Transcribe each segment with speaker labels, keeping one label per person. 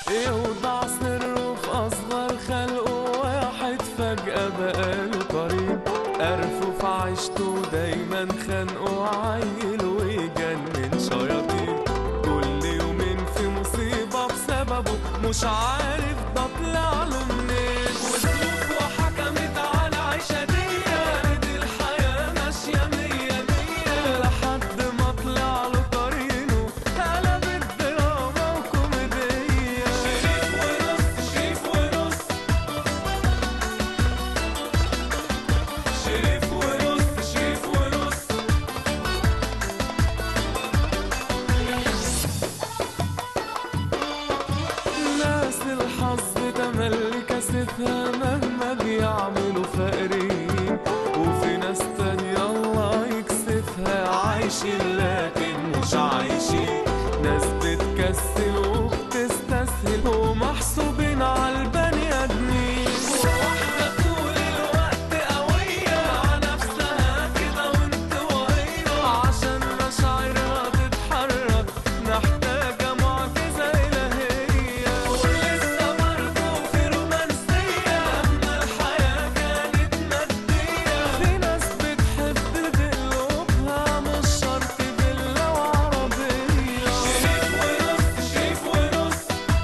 Speaker 1: يوضع سره في أصغر خلقه واحد فجأة بقاله قريب قرفه في عيشته دايما خانقه عيل ويجنن شياطين كل يومين في مصيبة بسببه مش عارف ده طلع له منين وظروفه حكمت على عيشة دي دي الحياة ماشية مية مية لحد ما طلع له قرينه قلب الدراما وكوميدية شريف ونص شريف ونص شريف ونص شريف ونص ناس الحظ تملي كاسفها مهما بيعملوا فقرين وفي ناس تانية الله يكسفها عايشين لكن مش عايشين ناس بتكسل وبتستسهل ومحسوبين على البني ادمين واحدة طول الوقت قوية على نفسها كده وانطوائية عشان مشاعرها تتحرك محتاجة معجزة إلهية ولسه برضه في رومانسية أما الحياة كانت مادية في ناس بتحب بقلوبها مش شرط فيلا وعربية شريف ونص شريف ونص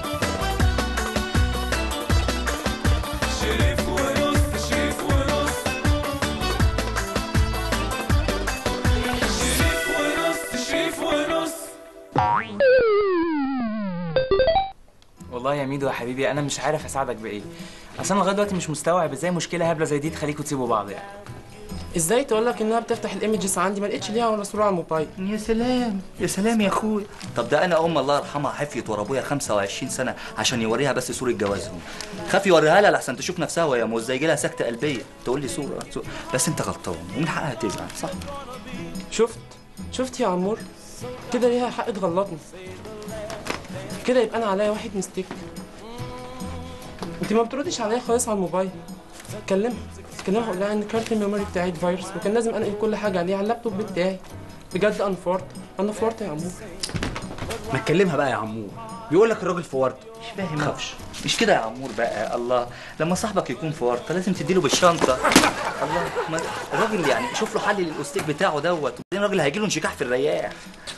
Speaker 1: شريف ونص شريف ونص شريف ونص شريف ونص
Speaker 2: والله يا ميدو يا حبيبي انا مش عارف اساعدك بايه اصل انا لغايه دلوقتي مش مستوعب ازاي مشكله هبله زي دي تخليكوا تسيبوا بعض يعني
Speaker 3: ازاي تقول لك انها بتفتح الايمجز عندي ما لقيتش ليها ولا صوره على الموبايل
Speaker 4: يا سلام يا سلام يا اخوي طب ده انا ام الله يرحمها حفيت ورا ابويا 25 سنه عشان يوريها بس صوره جوازهم خاف يوريها لها لحسن تشوف نفسها وهي موزه يجي لها سكته قلبيه تقول لي صوره, صورة. بس انت غلطان ومن حقها تزعل صح
Speaker 3: شفت شفت يا عمور كده ليها حق تغلطني كده يبقى انا عليا واحد مستيك انت ما بتردش عليا خالص على الموبايل كلمها كلمها قول لها ان كارت الميموري بتاعي اتفيروس وكان لازم انقل كل حاجه عليه على اللابتوب بتاعي بجد انا فورت انا فورت يا عمور
Speaker 5: ما تكلمها بقى يا عمور بيقول لك الراجل في ورطه
Speaker 4: مش فاهم خافش مش كده يا عمور بقى الله لما صاحبك يكون في ورطه لازم تديله بالشنطه الله ما الراجل يعني شوف له حل للاستيك بتاعه دوت وبعدين الراجل هيجي له انشكاح في الرياح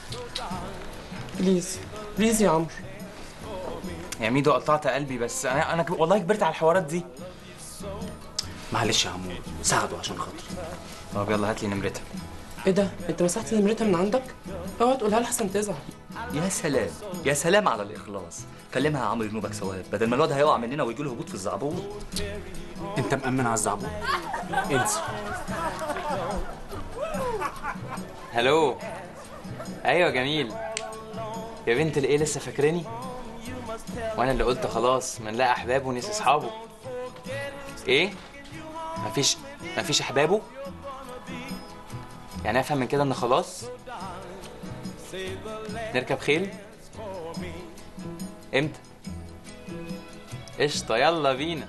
Speaker 3: بليز بليز يا عمرو
Speaker 2: يا ميدو قطعت قلبي بس انا انا ك- والله كبرت على الحوارات دي
Speaker 5: معلش يا عمور ساعده عشان خاطري
Speaker 2: طب يلا هات لي نمرتها
Speaker 3: ايه ده انت مسحت نمرتها من عندك اوعى تقولها لها احسن تزعل
Speaker 4: يا سلام يا سلام على الاخلاص كلمها يا عمرو ينوبك ثواب بدل ما الواد هيقع مننا ويجي له هبوط في الزعبوط
Speaker 5: انت مأمن على الزعبوط انسى
Speaker 2: هلو ايوه جميل يا بنت الايه لسه فاكراني وانا اللي قلت خلاص من لا احبابه ونسي اصحابه ايه مفيش مفيش احبابه يعني افهم من كده ان خلاص نركب خيل امتى قشطه يلا بينا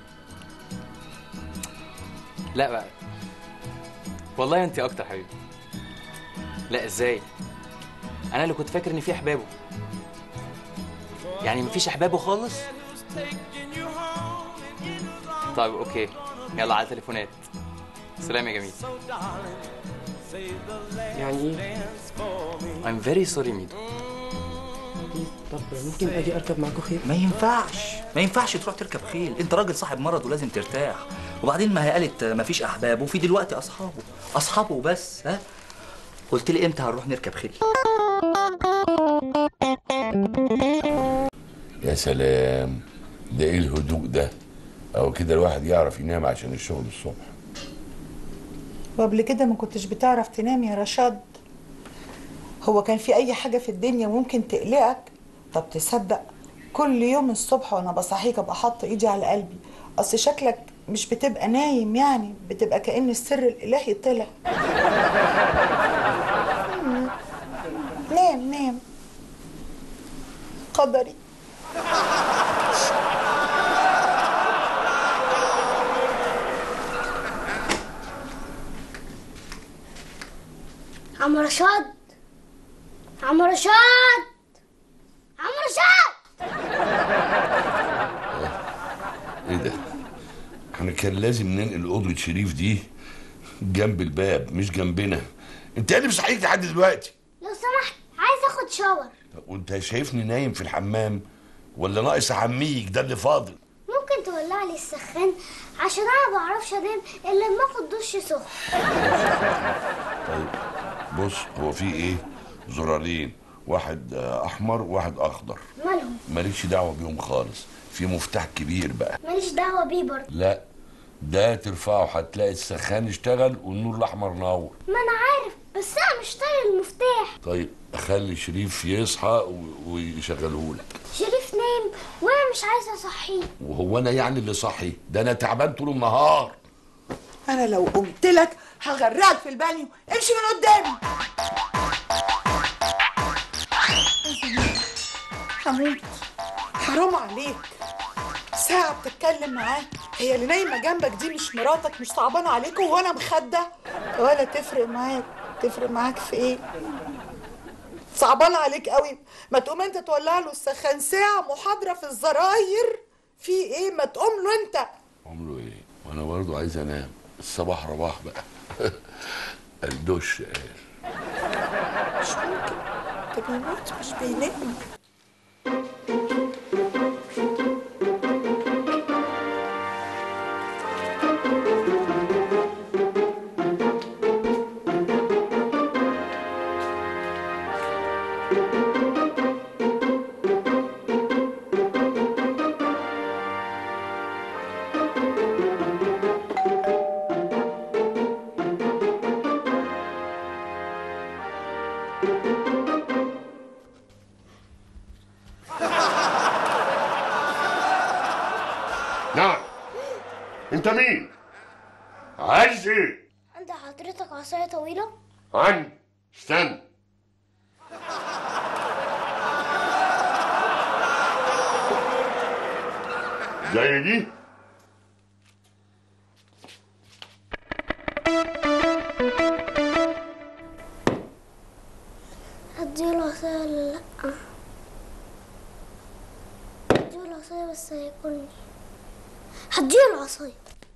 Speaker 2: لا بقى والله انت اكتر حبيبي لا ازاي انا اللي كنت فاكر ان في احبابه يعني مفيش احبابه خالص طيب اوكي يلا على التليفونات سلام يا جميل
Speaker 3: يعني ايه
Speaker 2: I'm very sorry ميدو
Speaker 3: بليز طب ممكن اجي اركب معاكم خيل
Speaker 4: ما ينفعش ما ينفعش تروح تركب خيل انت راجل صاحب مرض ولازم ترتاح وبعدين ما هي قالت ما فيش احباب وفي دلوقتي اصحابه اصحابه بس ها قلت لي امتى هنروح نركب خيل
Speaker 6: يا سلام ده ايه الهدوء ده او كده الواحد يعرف ينام عشان الشغل الصبح
Speaker 7: وقبل كده ما كنتش بتعرف تنام يا رشاد هو كان في اي حاجة في الدنيا ممكن تقلقك طب تصدق كل يوم الصبح وانا بصحيك ابقى حاطه ايدي على قلبي اصل شكلك مش بتبقى نايم يعني بتبقى كأن السر الالهي طلع مم. نام نام قدري
Speaker 8: عم رشاد عم رشاد عم رشاد
Speaker 6: احنا كان لازم ننقل اوضه شريف دي جنب الباب مش جنبنا انت اللي مصحيك لحد دلوقتي
Speaker 8: لو سمحت عايز اخد شاور
Speaker 6: طب وانت شايفني نايم في الحمام ولا ناقص احميك ده اللي فاضل
Speaker 8: ممكن تولع لي السخان عشان انا ما بعرفش انام الا لما اخد دش سخن
Speaker 6: طيب بص هو في ايه زرارين واحد آه، احمر وواحد اخضر
Speaker 8: مالهم
Speaker 6: مالكش دعوه بيهم خالص في مفتاح كبير بقى
Speaker 8: ماليش دعوه بيه برضه
Speaker 6: لا ده ترفعه هتلاقي السخان اشتغل والنور الاحمر نور
Speaker 8: ما انا عارف بس انا مش طايق المفتاح
Speaker 6: طيب اخلي شريف يصحى و- ويشغله لك
Speaker 8: شريف نايم وانا مش عايزه اصحيه
Speaker 6: وهو انا يعني اللي صحي ده انا تعبان طول النهار
Speaker 7: انا لو قلت لك هغرقك في البانيو امشي من قدامي هموت حرام عليك ساعة بتتكلم معاه هي اللي نايمة جنبك دي مش مراتك مش صعبانة عليك وانا مخدة ولا تفرق معاك تفرق معاك في ايه صعبانة عليك قوي ما تقوم انت تولع له السخان ساعة محاضرة في الزراير في ايه ما تقوم له انت
Speaker 6: عمره ايه وانا برضو عايز انام الصباح رباح بقى الدش قال
Speaker 7: مش ممكن ده بيموت مش بينام
Speaker 9: نعم انت مين عايز ايه
Speaker 8: عند حضرتك عصايه طويله
Speaker 9: عن استنى زي دي
Speaker 8: هديله عصايه ولا لا هديله عصايه بس هياكلني هديله عصايه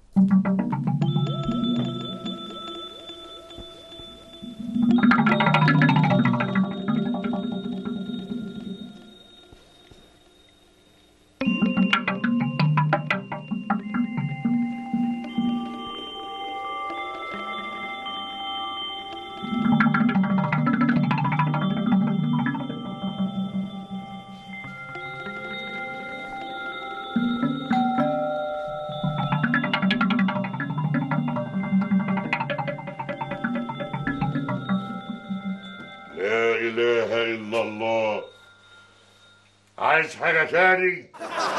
Speaker 9: لا اله الا الله عايز حاجه تاني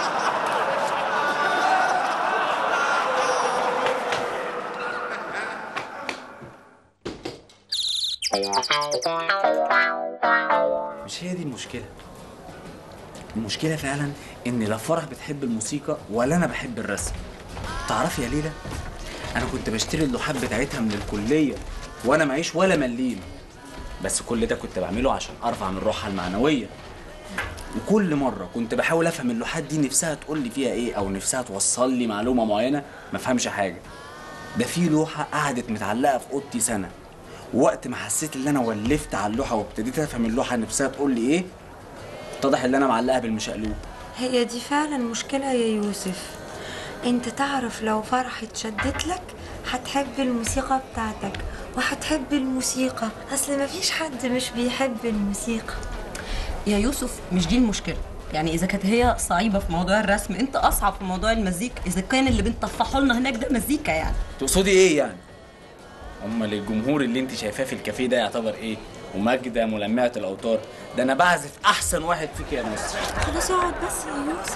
Speaker 5: مش هي دي المشكلة المشكلة فعلا ان لا فرح بتحب الموسيقى ولا انا بحب الرسم تعرفي يا ليلى انا كنت بشتري اللوحات بتاعتها من الكلية وانا معيش ولا مليم بس كل ده كنت بعمله عشان ارفع من روحها المعنوية وكل مرة كنت بحاول افهم اللوحات دي نفسها تقول لي فيها ايه او نفسها توصل لي معلومة معينة ما افهمش حاجة ده في لوحة قعدت متعلقة في اوضتي سنة وقت ما حسيت ان انا ولفت على اللوحة وابتديت افهم اللوحة نفسها تقول لي ايه اتضح ان انا معلقها بالمشقلوب
Speaker 10: هي دي فعلا مشكلة يا يوسف انت تعرف لو فرح اتشدت لك هتحب الموسيقى بتاعتك وهتحب الموسيقى اصل مفيش حد مش بيحب الموسيقى
Speaker 11: يا يوسف مش دي المشكله يعني اذا كانت هي صعيبه في موضوع الرسم انت اصعب في موضوع المزيكا اذا كان اللي بنطفحه لنا هناك ده مزيكا يعني
Speaker 5: تقصدي ايه يعني امال الجمهور اللي انت شايفاه في الكافيه ده يعتبر ايه وماجدة ملمعة الأوتار ده أنا بعزف أحسن واحد فيك يا مصر
Speaker 10: خلاص اقعد بس يا يوسف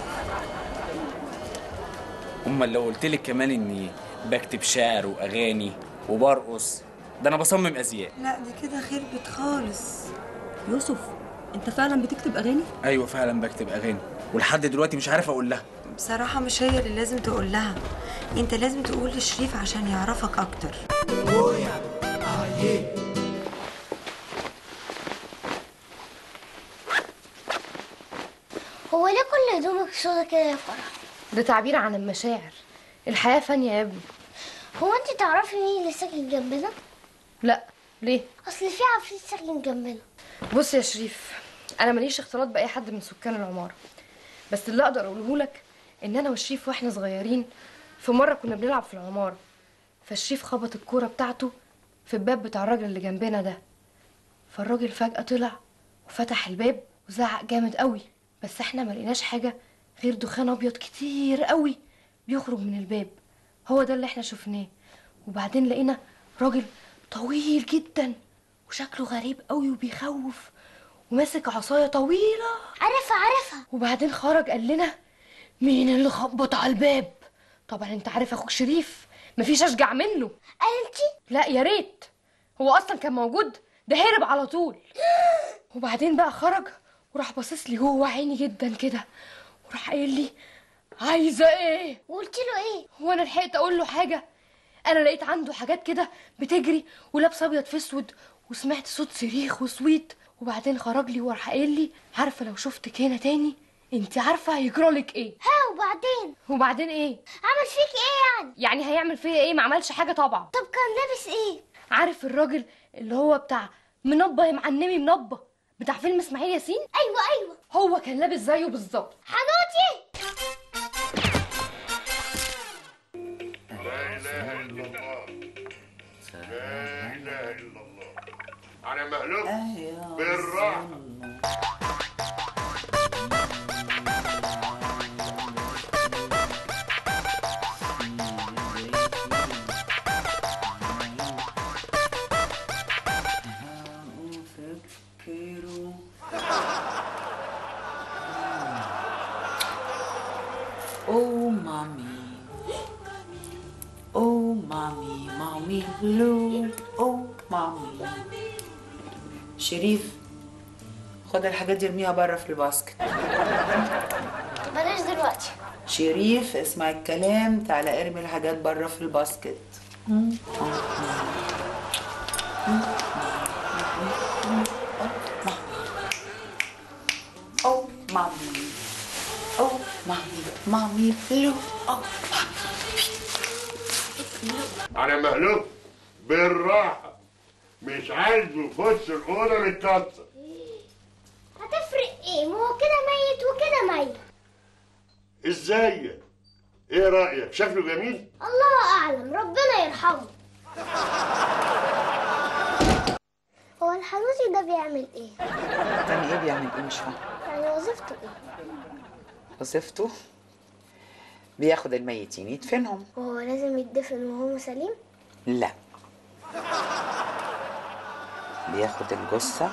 Speaker 5: أمال لو قلت لك كمان إني بكتب شعر وأغاني وبرقص ده أنا بصمم أزياء
Speaker 10: لا دي كده خربت خالص
Speaker 11: يوسف انت فعلا بتكتب اغاني
Speaker 5: أيوة فعلا بكتب أغاني ولحد دلوقتي مش عارف أقول لها
Speaker 10: بصراحة مش هي اللي لازم تقول لها انت لازم تقول لشريف عشان يعرفك اكتر
Speaker 8: هو ليه كل هدومك سودا كده يا فرح
Speaker 12: ده تعبير عن المشاعر الحياه فانيه يا ابني
Speaker 8: هو انت تعرفي مين اللي ساكن جنبنا
Speaker 12: لا ليه
Speaker 8: اصل في عفريت ساكن جنبنا
Speaker 12: بص يا شريف انا ماليش اختلاط باي حد من سكان العماره بس اللي اقدر اقوله لك ان انا وشريف واحنا صغيرين في مره كنا بنلعب في العماره فالشريف خبط الكوره بتاعته في الباب بتاع الراجل اللي جنبنا ده فالراجل فجاه طلع وفتح الباب وزعق جامد قوي بس احنا ما لقيناش حاجه غير دخان ابيض كتير قوي بيخرج من الباب هو ده اللي احنا شفناه وبعدين لقينا راجل طويل جدا وشكله غريب قوي وبيخوف وماسك عصايه طويله
Speaker 8: عارفها عارفها
Speaker 12: وبعدين خرج قال لنا مين اللي خبط على الباب طبعا انت عارف اخوك شريف مفيش اشجع منه
Speaker 8: انتي
Speaker 12: لا يا ريت هو اصلا كان موجود ده هرب على طول وبعدين بقى خرج وراح باصص لي جوه عيني جدا كده وراح قايل لي عايزه ايه
Speaker 8: وقلت له ايه
Speaker 12: هو انا لحقت اقول له حاجه انا لقيت عنده حاجات كده بتجري ولابس ابيض في اسود وسمعت صوت صريخ وصويت وبعدين خرج لي وراح قايل لي عارفه لو شفتك هنا تاني انت عارفه هيجرالك ايه
Speaker 8: ها وبعدين
Speaker 12: وبعدين ايه
Speaker 8: عمل فيك ايه يعني
Speaker 12: يعني هيعمل فيا ايه ما عملش حاجه طبعا
Speaker 8: طب كان لابس ايه
Speaker 12: عارف الراجل اللي هو بتاع منبه يا معلمي منبه بتاع فيلم اسماعيل ياسين
Speaker 8: ايوه ايوه
Speaker 12: هو كان لابس زيه بالظبط
Speaker 8: حنوتي
Speaker 9: لا اله الا الله لا اله الا الله انا مهلوك بالراحه
Speaker 13: Oh, mommy. Oh, mommy, mommy blue. Oh, mommy. شريف خد الحاجات دي ارميها بره في الباسكت
Speaker 8: بلاش دلوقتي
Speaker 13: شريف اسمع الكلام تعالى ارمي الحاجات بره في الباسكت Oh, mommy. Oh, mommy, mommy blue. Oh,
Speaker 9: انا مهلوك بالراحه مش عايز يخش الاوضه متكسر
Speaker 8: هتفرق ايه ما هو كده ميت وكده ميت
Speaker 9: ازاي ايه رايك شكله جميل
Speaker 8: الله اعلم ربنا يرحمه هو الحنوتي ده بيعمل ايه
Speaker 13: يعني ايه بيعمل ايه مش فاهم
Speaker 8: يعني وظيفته ايه
Speaker 13: وظيفته بياخد الميتين يدفنهم
Speaker 8: وهو لازم يدفن وهو سليم
Speaker 13: لا بياخد الجثة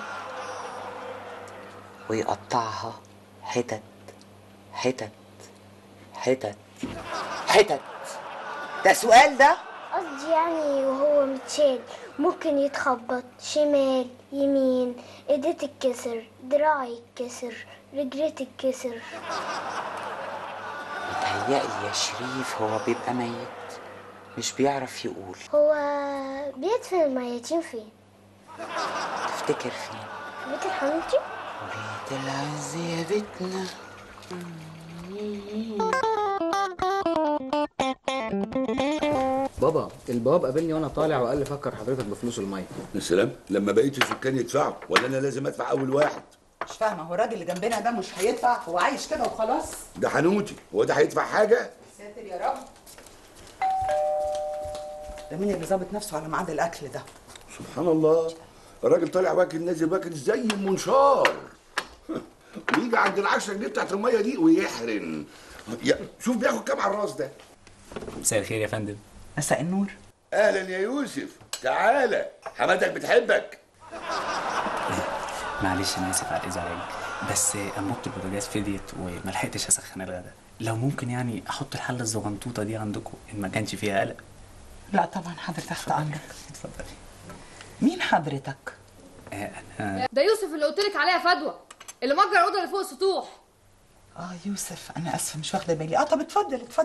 Speaker 13: ويقطعها حتت حتت حتت حتت ده سؤال ده
Speaker 8: قصدي يعني وهو متشال ممكن يتخبط شمال يمين ايديه تتكسر دراعي يتكسر رجليه تتكسر
Speaker 13: متهيألي يا شريف هو بيبقى ميت مش بيعرف يقول
Speaker 8: هو بيدفن الميتين فين
Speaker 13: تفتكر فين
Speaker 8: في بيت الحنوتي
Speaker 13: بيت العز يا بيتنا
Speaker 14: بابا البواب قابلني وانا طالع وقال لي فكر حضرتك بفلوس الميه
Speaker 6: يا سلام لما بقيت السكان يدفعوا ولا انا لازم ادفع اول واحد
Speaker 7: مش فاهمه هو الراجل اللي جنبنا ده مش هيدفع هو عايش كده وخلاص
Speaker 6: ده حنوتي هو ده هيدفع حاجه
Speaker 7: ساتر يا رب ده مين اللي ظابط نفسه على ميعاد الاكل ده
Speaker 6: سبحان الله الراجل طالع واكل نازل واكل زي المنشار ويجي عند العشرة جنيه بتاعت الميه دي ويحرن يا شوف بياخد كام على الراس ده
Speaker 5: مساء الخير يا فندم
Speaker 13: مساء النور
Speaker 6: اهلا يا يوسف تعالى حماتك بتحبك
Speaker 5: معلش انا اسف على الازعاج بس انبوبه البوتاجاز فضيت وما لحقتش اسخن الغدا لو ممكن يعني احط الحله الزغنطوطه دي عندكم ان ما كانش فيها قلق
Speaker 13: لا طبعا حضرتك تحت امرك
Speaker 5: اتفضلي
Speaker 13: مين حضرتك
Speaker 5: آه، انا
Speaker 12: ده يوسف اللي قلت لك عليها فدوى اللي مجر الاوضه اللي فوق السطوح
Speaker 13: اه يوسف انا اسفه مش واخده بالي اه طب اتفضل اتفضل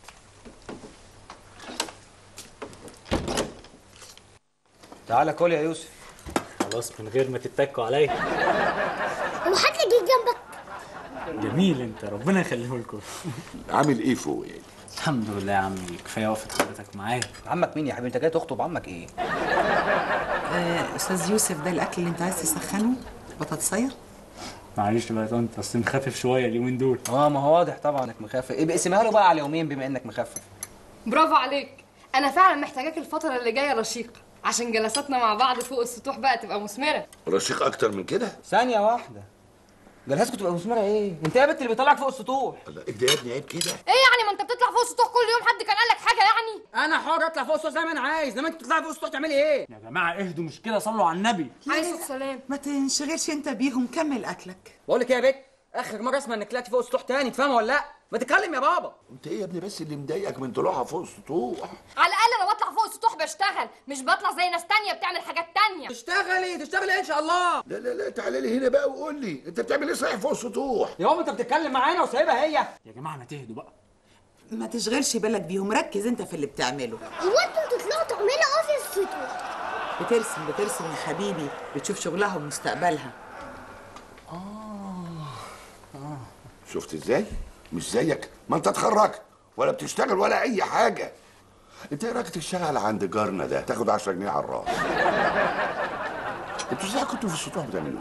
Speaker 14: تعالى كل يا يوسف
Speaker 5: خلاص من غير ما تتكوا عليا
Speaker 8: هو حد جه جنبك
Speaker 5: جميل انت ربنا يخليه لكم
Speaker 6: عامل ايه فوق يعني
Speaker 5: الحمد لله يا عمي كفايه وقفه حضرتك معايا
Speaker 14: عمك مين يا حبيبي انت جاي تخطب عمك ايه
Speaker 7: آه، استاذ يوسف ده الاكل اللي انت عايز تسخنه بطاطسيه
Speaker 5: معلش بقى يا طنط اصل مخفف شويه اليومين دول
Speaker 14: اه ما هو واضح طبعا انك مخفف ايه بقسمها له بقى على يومين بما انك مخفف
Speaker 12: برافو عليك انا فعلا محتاجاك الفتره اللي جايه رشيق عشان جلساتنا مع بعض فوق السطوح بقى تبقى مثمره
Speaker 6: رشيق اكتر من كده
Speaker 14: ثانيه واحده جلساتكم تبقى مثمره ايه انت يا بنت اللي بيطلعك فوق السطوح
Speaker 6: لا ايه ده يا ابني عيب كده
Speaker 12: ايه يعني ما انت بتطلع فوق السطوح كل يوم حد كان قال لك حاجه يعني
Speaker 14: انا حر اطلع فوق السطوح زي ما انا عايز انما انت بتطلعي فوق السطوح تعملي ايه
Speaker 5: يا جماعه اهدوا مش كده صلوا على النبي
Speaker 12: عليه الصلاه والسلام
Speaker 7: ما تنشغلش انت بيهم كمل اكلك
Speaker 14: بقول لك ايه يا بنت اخر مره اسمع انك طلعتي فوق السطوح تاني تفهمها ولا لا ما تتكلم يا بابا
Speaker 6: انت ايه يا ابني بس اللي مضايقك من طلوعها فوق السطوح
Speaker 12: على الاقل انا بطلع فوق السطوح بشتغل مش بطلع زي ناس تانية بتعمل حاجات تانية
Speaker 14: تشتغلي تشتغلي ان شاء الله
Speaker 6: لا لا لا تعالى لي هنا بقى وقول لي انت بتعمل ايه صحيح فوق السطوح
Speaker 14: يا بابا انت بتتكلم معانا وسايبها هي
Speaker 5: يا جماعه ما تهدوا بقى
Speaker 7: ما تشغلش بالك بيهم ركز انت في اللي بتعمله
Speaker 8: هو انتوا بتطلعوا تعملوا ايه في السطوح
Speaker 7: بترسم بترسم يا حبيبي بتشوف شغلها ومستقبلها
Speaker 6: شفت ازاي مش زيك ما انت اتخرجت ولا بتشتغل ولا اي حاجه انت ايه رايك تشتغل عند جارنا ده تاخد 10 جنيه على الراس انتوا ازاي كنتوا في السطوح بتعملوا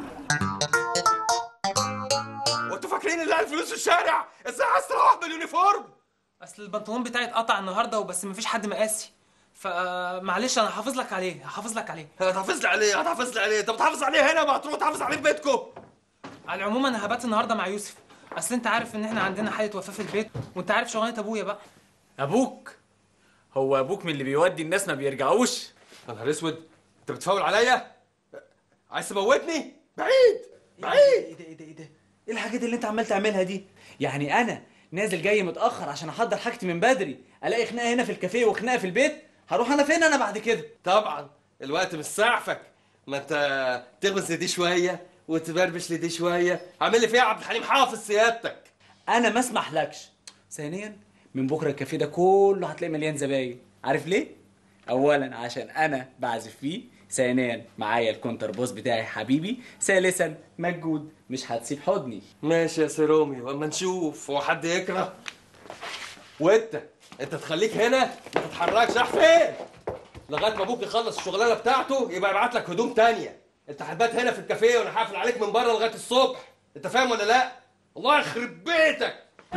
Speaker 6: ايه
Speaker 1: وانتوا فاكرين اللي الفلوس في الشارع ازاي عايز تروح باليونيفورم
Speaker 3: اصل البنطلون بتاعي اتقطع النهارده وبس مفيش حد مقاسي فمعلش انا هحافظ لك عليه هحافظ لك عليه
Speaker 1: هتحافظ لي عليه هتحافظ لي عليه انت بتحافظ عليه هنا ما هتروح تحافظ عليه في بيتكم
Speaker 3: على العموم انا هبات النهارده مع يوسف اصل انت عارف ان احنا عندنا حاله وفاه في البيت وانت عارف شغلانه ابويا بقى
Speaker 5: ابوك هو ابوك من اللي بيودي الناس ما بيرجعوش
Speaker 1: يا نهار اسود انت بتفاول عليا عايز تموتني بعيد بعيد
Speaker 4: ايه ده ايه ده ايه ده ايه الحاجات اللي انت عمال تعملها دي يعني انا نازل جاي متاخر عشان احضر حاجتي من بدري الاقي خناقه هنا في الكافيه وخناقه في البيت هروح انا فين انا بعد كده
Speaker 1: طبعا الوقت مش سعفك ما انت تغمس لدي شويه وتبربش لدي شويه عامل لي فيها عبد الحليم حافظ سيادتك
Speaker 4: انا ما اسمحلكش ثانيا من بكره الكافيه ده كله هتلاقي مليان زباين عارف ليه اولا عشان انا بعزف فيه ثانيا معايا الكونتر بوس بتاعي حبيبي ثالثا مجهود مش هتسيب حضني
Speaker 1: ماشي يا سيرومي واما نشوف هو حد يكره وانت انت تخليك هنا ما تتحركش راح فين لغايه ما ابوك يخلص الشغلانه بتاعته يبقى يبعت لك هدوم تانية انت هتبات هنا في الكافيه وانا هقفل عليك من بره لغايه الصبح انت فاهم ولا لا الله يخرب بيتك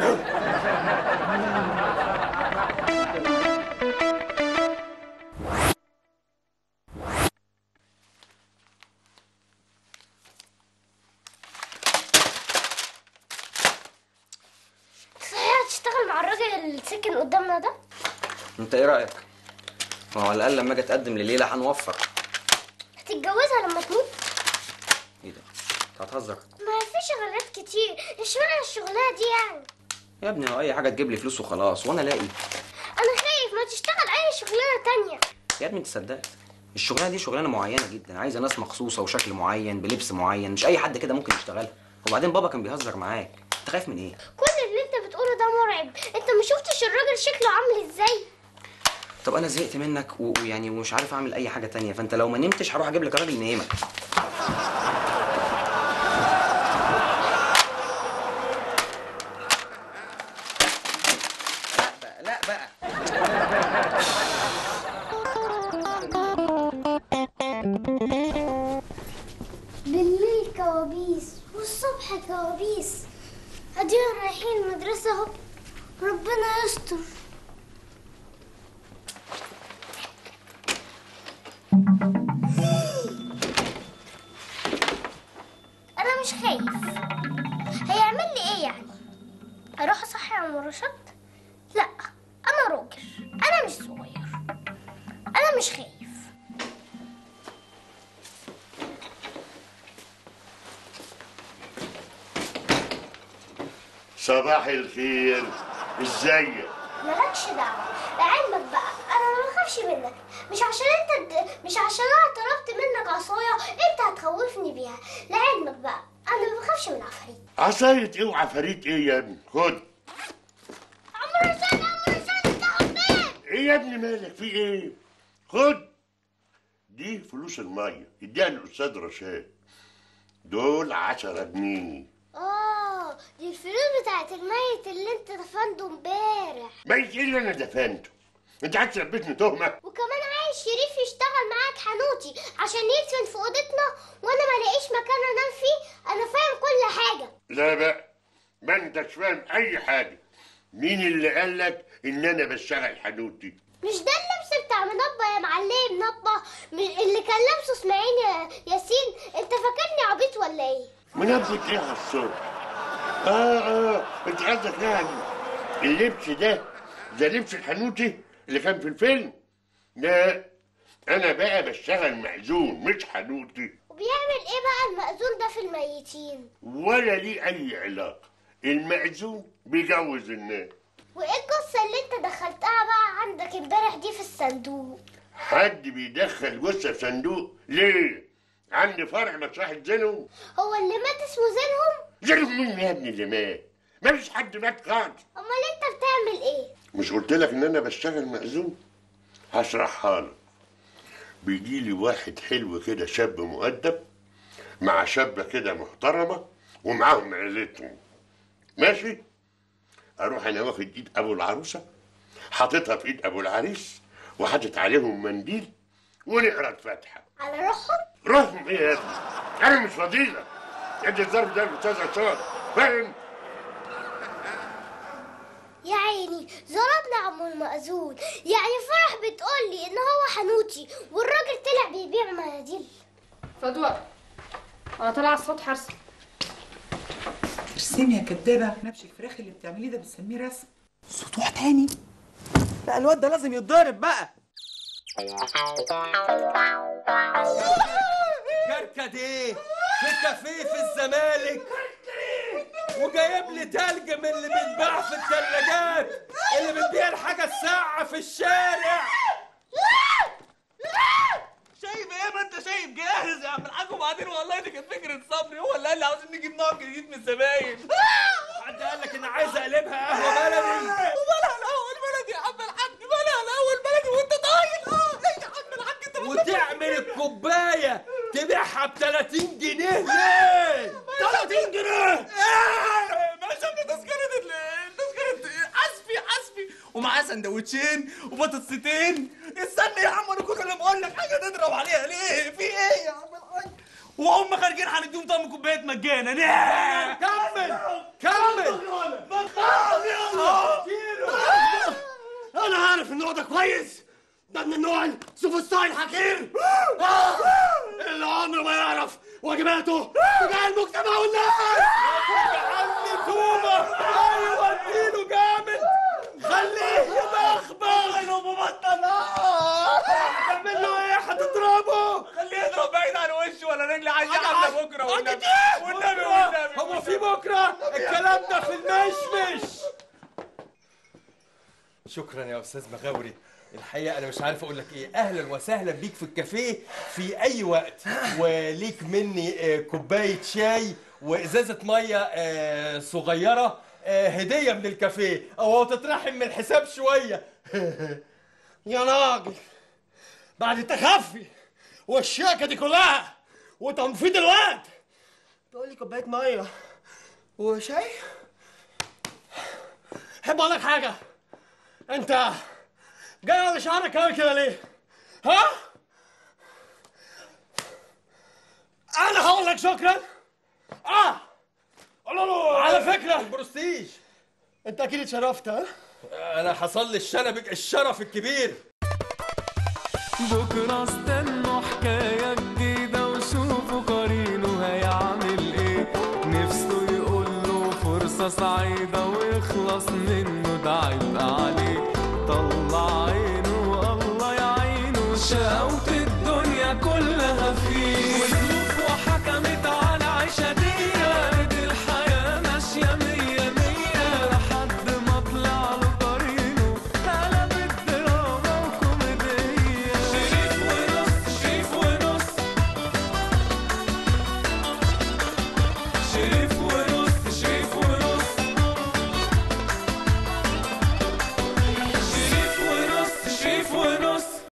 Speaker 8: صحيح هتشتغل مع الراجل اللي ساكن قدامنا ده
Speaker 14: انت ايه رايك ما هو على الاقل لما اجي اتقدم لليله هنوفر
Speaker 8: هتتجوزها لما تموت
Speaker 14: ايه ده انت هتهزر
Speaker 8: ما في شغلات كتير اشمعنى الشغلانه دي يعني
Speaker 14: يا ابني هو اي حاجه تجيب لي فلوس وخلاص وانا الاقي
Speaker 8: انا خايف ما تشتغل اي شغلانه تانية
Speaker 14: يا ابني انت صدقت الشغلانه دي شغلانه معينه جدا عايزه ناس مخصوصه وشكل معين بلبس معين مش اي حد كده ممكن يشتغلها وبعدين بابا كان بيهزر معاك انت خايف من ايه
Speaker 8: كل اللي انت بتقوله ده مرعب انت ما شفتش الراجل شكله عامل ازاي
Speaker 14: طب انا زهقت منك و- ويعني ومش عارف اعمل اي حاجه تانية فانت لو ما نمتش هروح اجيب لك راجل ينيمك لا بقى
Speaker 8: بالليل كوابيس والصبح كوابيس ادينا رايحين المدرسة اهو ربنا يستر انا مش خايف هيعمل لي ايه يعني اروح اصحي عم رشاد لا انا راجل انا مش صغير انا مش خايف
Speaker 9: صباح الخير ازيك
Speaker 8: مالكش دعوة لعلمك بقى أنا ما بخافش منك مش عشان أنت د... مش عشان أنا طلبت منك عصاية أنت هتخوفني بيها لعلمك بقى أنا ما بخافش من عفاريت
Speaker 9: عصاية ايه وعفاريت ايه يا ابني خد
Speaker 8: عمرو رشاد عمرو رشاد أنت غلبان
Speaker 9: ايه يا ابني مالك في ايه خد دي فلوس المية اديها للأستاذ رشاد دول عشرة جنيه
Speaker 8: آه دي الفلوس بتاعت الميت اللي انت دفنته امبارح
Speaker 9: ميت ايه اللي انا دفنته انت عايز تلبسني تهمه
Speaker 8: وكمان عايز شريف يشتغل معاك حنوتي عشان يدفن في اوضتنا وانا ما لاقيش مكان انام فيه انا فاهم كل حاجه
Speaker 9: لا بقى ما انتش فاهم اي حاجه مين اللي قال لك ان انا بشتغل حنوتي
Speaker 8: مش ده اللبس بتاع منبه يا معلم منبه من اللي كان لابسه اسماعيل يا ياسين انت فاكرني عبيط ولا ايه
Speaker 9: منبه ايه على الصبح اه اه انت قصدك يعني اللبس ده ده لبس الحنوتي اللي كان في الفيلم لا انا بقى بشتغل مأذون مش حنوتي
Speaker 8: وبيعمل ايه بقى المأذون ده في الميتين
Speaker 9: ولا ليه اي علاقه المأذون بيجوز الناس
Speaker 8: وايه القصه اللي انت دخلتها بقى عندك امبارح دي في الصندوق
Speaker 9: حد بيدخل جثه في صندوق ليه عندي فرع مصلحه زينهم
Speaker 8: هو اللي مات اسمه زينهم
Speaker 9: زينهم مين يا ابني اللي مات مفيش حد مات خالص
Speaker 8: امال انت بتعمل ايه
Speaker 9: مش قلت لك ان انا بشتغل مأذون هشرحها لك بيجي لي واحد حلو كده شاب مؤدب مع شابة كده محترمة ومعاهم عيلتهم ماشي اروح انا واخد ايد ابو العروسة حاططها في ايد ابو العريس وحاطط عليهم منديل ونقرا الفاتحة
Speaker 8: على روحهم
Speaker 9: روحهم ايه يا ابني انا مش فضيلة ادي الظرف ده الاستاذ عصام فاهم
Speaker 8: يا عيني ظلمنا عمو المأذون يعني فرح بتقول لي ان هو حنوتي والراجل طلع بيبيع مناديل
Speaker 12: فدوى انا طالعه السطح ارسم
Speaker 7: ارسمي يا كدابه نبش الفراخ اللي بتعمليه ده بنسميه رسم سطوح تاني
Speaker 15: لا الواد ده لازم يتضرب بقى
Speaker 1: كركد ايه في كافيه في الزمالك وجايب لي تلج من اللي بيتباع في الثلاجات اللي بتبيع الحاجه الساعه في الشارع
Speaker 15: شايف ايه ما انت شايف جاهز يا عم الحاج وبعدين والله دي كانت فكره صبري هو اللي قال لي عاوزين نجيب نوع جديد من الزباين
Speaker 1: حد قال لك ان عايز اقلبها قهوه بلدي
Speaker 15: ومالها الاول بلدي يا عم الحاج مالها الاول بلدي وانت طايل اه ايه يا عم الحاج انت
Speaker 1: وتعمل الكوبايه تبيعها ب 30 جنيه ليه
Speaker 15: 30 جنيه ماشي ابن تذكرة ال- تذكرة حسبي حسبي ومعاه سندوتشين وبطاطستين استنى يا عم انا كل اللي بقول لك حاجه تضرب عليها ليه في ايه يا عم الحاج وهم خارجين هنديهم طقم كوبايات مجانا
Speaker 1: كمل كمل
Speaker 15: انا عارف النوع ده كويس ده من النوع السوفسطائي الحقير اللي عمره ما يعرف واجباته تجاه المجتمع والناس
Speaker 1: يا عم توبه ايوه اديله جامد خليه يبخبخ
Speaker 15: ايوه مبطل
Speaker 1: تعمل له ايه هتضربه
Speaker 15: خليه يضرب بعيد عن وشه ولا رجلي عايز
Speaker 1: حاجة
Speaker 15: يعمل
Speaker 1: حاجة.
Speaker 15: بكره والنبي
Speaker 1: بكرة.
Speaker 15: والنبي والنبي
Speaker 1: هو في بكره الكلام ده في المشمش شكرا يا استاذ مغاوري الحقيقه انا مش عارف اقول لك ايه اهلا وسهلا بيك في الكافيه في اي وقت وليك مني آه، كوبايه شاي وازازه ميه آه، صغيره آه، هديه من الكافيه او تترحم من الحساب شويه
Speaker 15: يا راجل بعد التخفي والشياكه دي كلها وتنفيض الوقت تقول لي كوبايه ميه وشاي احب اقول لك حاجه انت جاي على شعرك قوي كده ليه ها انا هقول لك شكرا اه قول له على فكره
Speaker 1: البرستيج
Speaker 15: انت اكيد اتشرفت ها
Speaker 1: انا حصل لي الشنب الشرف الكبير
Speaker 16: بكرة استنوا حكاية جديدة وشوفوا قرينه هيعمل ايه نفسه يقول له فرصة سعيدة